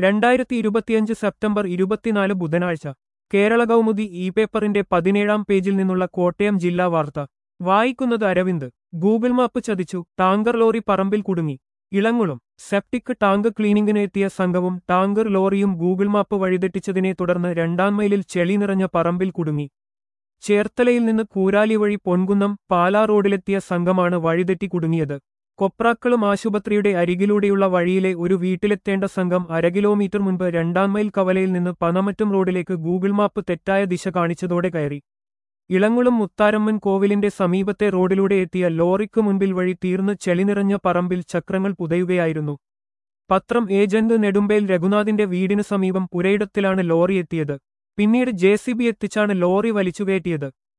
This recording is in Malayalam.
രണ്ടായിരത്തി ഇരുപത്തിയഞ്ച് സെപ്റ്റംബർ ഇരുപത്തിനാല് ബുധനാഴ്ച കേരള കൗമുദി ഇ പേപ്പറിന്റെ പതിനേഴാം പേജിൽ നിന്നുള്ള കോട്ടയം ജില്ലാ വാർത്ത വായിക്കുന്നത് അരവിന്ദ് ഗൂഗിൾ മാപ്പ് ചതിച്ചു ടാങ്കർ ലോറി പറമ്പിൽ കുടുങ്ങി ഇളങ്ങുളം സെപ്റ്റിക് ടാങ്ക് ക്ലീനിംഗിന് എത്തിയ സംഘവും ടാങ്കർ ലോറിയും ഗൂഗിൾ മാപ്പ് വഴിതെറ്റിച്ചതിനെ തുടർന്ന് രണ്ടാം മൈലിൽ ചെളി നിറഞ്ഞ പറമ്പിൽ കുടുങ്ങി ചേർത്തലയിൽ നിന്ന് കൂരാലി വഴി പൊൻകുന്നം പാലാ റോഡിലെത്തിയ സംഘമാണ് വഴിതെറ്റി കുടുങ്ങിയത് കൊപ്രാക്കളും ആശുപത്രിയുടെ അരികിലൂടെയുള്ള വഴിയിലെ ഒരു വീട്ടിലെത്തേണ്ട സംഘം അര കിലോമീറ്റർ മുൻപ് രണ്ടാം മൈൽ കവലയിൽ നിന്ന് പനമറ്റും റോഡിലേക്ക് ഗൂഗിൾ മാപ്പ് തെറ്റായ ദിശ കാണിച്ചതോടെ കയറി ഇളങ്ങുളം മുത്താരമ്മൻ കോവിലിന്റെ സമീപത്തെ റോഡിലൂടെ എത്തിയ ലോറിക്ക് മുൻപിൽ വഴി തീർന്ന് ചെളിനിറഞ്ഞ പറമ്പിൽ ചക്രങ്ങൾ പുതയുകയായിരുന്നു പത്രം ഏജന്റ് നെടുമ്പേൽ രഘുനാഥിന്റെ വീടിനു സമീപം പുരയിടത്തിലാണ് ലോറി എത്തിയത് പിന്നീട് ജെ എത്തിച്ചാണ് ലോറി വലിച്ചുകയറ്റിയത്